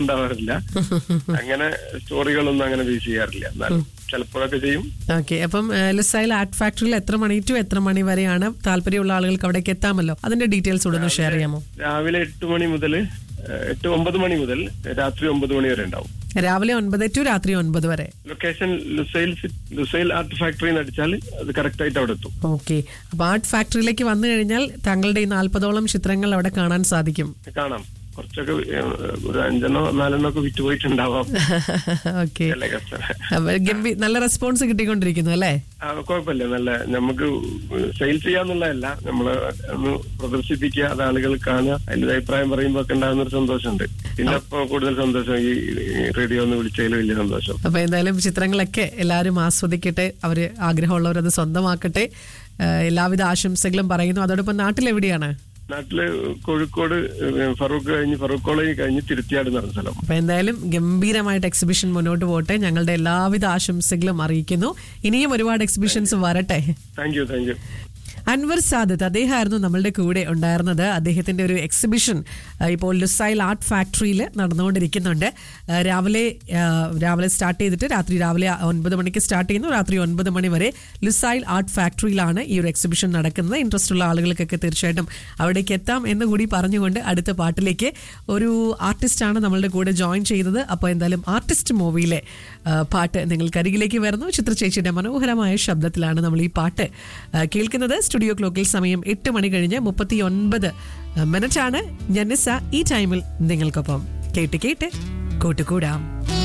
ഉണ്ടാവാറില്ല അങ്ങനെ സ്റ്റോറികളൊന്നും അങ്ങനെ ബേസ് ചെയ്യാറില്ല എന്നാലും ചിലപ്പോഴൊക്കെ ചെയ്യും ഓക്കെ അപ്പം ലുസൈൽ ആർട്ട് ഫാക്ടറിയിൽ എത്ര മണി ടു എത്ര മണി വരെയാണ് താല്പര്യമുള്ള ആളുകൾക്ക് അവിടേക്ക് എത്താമല്ലോ അതിന്റെ ഡീറ്റെയിൽസ് കൂടെ ഒന്ന് ഷെയർ ചെയ്യാമോ രാവിലെ എട്ട് മണി മുതൽ എട്ട് ഒമ്പത് മണി മുതൽ രാത്രി ഒമ്പത് മണി വരെ ഉണ്ടാവും രാവിലെ ഒൻപത് ടു രാത്രി ഒൻപത് വരെ ലൊക്കേഷൻ ലുസൈൽ സി- ലുസൈൽ ആർട്ട് ഫാക്ടറി എന്ന് അടിച്ചാൽ അത് കറക്റ്റ് ആയിട്ട് അവിടെ എത്തും ഓക്കെ അപ്പൊ ആർട്ട് ഫാക്ടറിയിലേക്ക് വന്നു കഴിഞ്ഞാൽ താങ്കളുടെ ഈ നാൽപ്പതോളം ചിത്രങ്ങൾ അവിടെ കാണാൻ സാധിക്കും കാണാം കുറച്ചൊക്കെ ഏഹ്, ഒരു അഞ്ചെണ്ണോ നാലെണ്ണോ ഒക്കെ വിറ്റുപോയിട്ടുണ്ടാവാം ഓക്കെ ചില കസ്റ്റമർ അപ്പൊ ഗംഭീർ നല്ല റെസ്പോൺസ് കിട്ടിക്കൊണ്ടിരിക്കുന്നു അല്ലേ ആ, കുഴപ്പമില്ല നല്ല നമുക്ക് സെയിൽ ചെയ്യാന്നുള്ളതല്ല നമ്മള് ഒന്ന് പ്രദർശിപ്പിക്കുക അത് ആളുകൾ കാണുക അതിന്റെ അഭിപ്രായം പറയുമ്പോ ഒക്കെ ഉണ്ടാകുന്ന ഒരു സന്തോഷമുണ്ട് പിന്നെ അപ്പൊ കൂടുതൽ സന്തോഷം ഈ റേഡിയോ ഒന്ന് വിളിച്ചതിൽ വലിയ സന്തോഷം അപ്പൊ എന്തായാലും ചിത്രങ്ങളൊക്കെ എല്ലാവരും ആസ്വദിക്കട്ടെ അവര് ആഗ്രഹമുള്ളവർ അത് സ്വന്തമാക്കട്ടെ ആ, എല്ലാവിധ ആശംസകളും പറയുന്നു അതോടൊപ്പം നാട്ടിലെവിടെയാണ് നാട്ടില് കോഴിക്കോട് ഏഹ്, ഫറൂഖ് കഴിഞ്ഞ് ഫറൂഖ് കോളേജ് കഴിഞ്ഞ് തിരുത്തിയാട് എന്ന് പറഞ്ഞ സ്ഥലം അപ്പൊ എന്തായാലും ഗംഭീരമായിട്ട് എക്സിബിഷൻ മുന്നോട്ട് പോട്ടെ ഞങ്ങളുടെ എല്ലാവിധ ആശംസകളും അറിയിക്കുന്നു ഇനിയും ഒരുപാട് എക്സിബിഷൻസ് വരട്ടെ thank you thank you Anwar Sadath അദ്ദേഹമായിരുന്നു നമ്മളുടെ കൂടെ ഉണ്ടായിരുന്നത് അദ്ദേഹത്തിന്റെ ഒരു എക്സിബിഷൻ ആ, ഇപ്പോൾ ലുസൈൽ ആർട്ട് ഫാക്ടറിയിൽ നടന്നുകൊണ്ടിരിക്കുന്നുണ്ട് ആ, രാവിലെ ആ, രാവിലെ സ്റ്റാർട്ട് ചെയ്തിട്ട് രാത്രി രാവിലെ ഒൻപത് മണിക്ക് സ്റ്റാർട്ട് ചെയ്യുന്നു രാത്രി ഒൻപത് മണി വരെ ലുസൈൽ ആർട്ട് ഫാക്ടറിയിലാണ് ഈ ഒരു എക്സിബിഷൻ നടക്കുന്നത് ഇൻട്രസ്റ്റ് ഉള്ള ആളുകൾക്കൊക്കെ തീർച്ചയായിട്ടും അവിടേക്ക് എത്താം എന്ന് കൂടി പറഞ്ഞുകൊണ്ട് അടുത്ത പാട്ടിലേക്ക് ഒരു ആർട്ടിസ്റ്റാണ് നമ്മളുടെ കൂടെ ജോയിൻ ചെയ്തത് അപ്പോൾ എന്തായാലും ആർട്ടിസ്റ്റ് മൂവിയിലെ ആ, പാട്ട് നിങ്ങൾക്കരികിലേക്ക് വരുന്നു ചിത്ര ചേച്ചിയുടെ മനോഹരമായ ശബ്ദത്തിലാണ് നമ്മൾ ഈ പാട്ട് ആ, കേൾക്കുന്നത് സ്റ്റുഡിയോ ക്ലോക്കിൽ സമയം എട്ട് മണി കഴിഞ്ഞ് മുപ്പത്തി ഒൻപത് മിനിറ്റാണ് ജനിസ ഈ ടൈമിൽ നിങ്ങൾക്കൊപ്പം കേട്ട് കേട്ട് കൂട്ടുകൂടാം